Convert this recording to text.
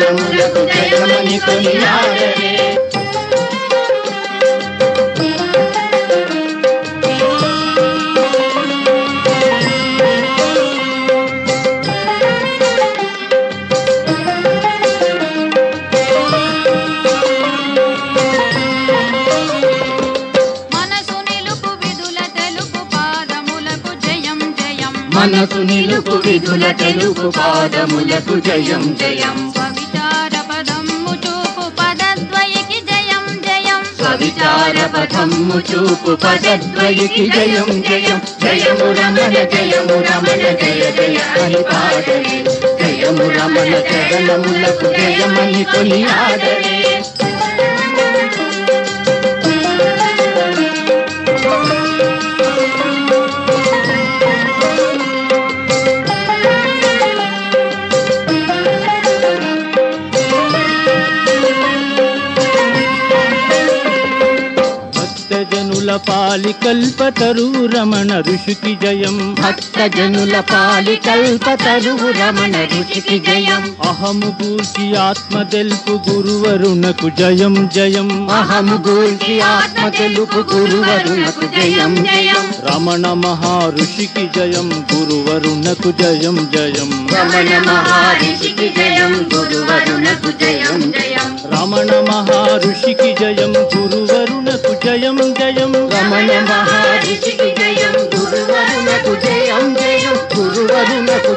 జయములకు జయమని కొనియాడరే మనసు నిలుపు విధుల తెలుపు పాదములకు జయం జయం మనసు నిలుపు విధుల తెలుపు పాదములకు జయం జయం స్వవిచార పదము చూపు పదద్వయకి జయం జయం స్వవిచార పథము చూపు పదద్వయికి జయం జయం జయము రమణ జయము రమణ జయ జయ అని పాడరే జయము రమణ చరణములకు జయమని కొనియాడరే భక్తజనుల పాలి కల్పతరు రమణ ఋషికి జయం భక్త జనుల పాలి కల్పతరువు రమణ రుచికి జయం అహము గూర్చి ఆత్మ తెలుపు గురువరుణకు జయం జయం అహము గూల్చి ఆత్మ తెలుపు గురువరునకు జయం జయం రమణ మహర్షికి జయం గురువరుణకు జయం జయం రమణ మహర్షికి జయం గురువరునకు జయం జయం రమణ మహర్షికి జయం గురువరుణకు జయం జయం రమణ మహర్షికి జయం గురువరునకు జయం జయం గురువరునకు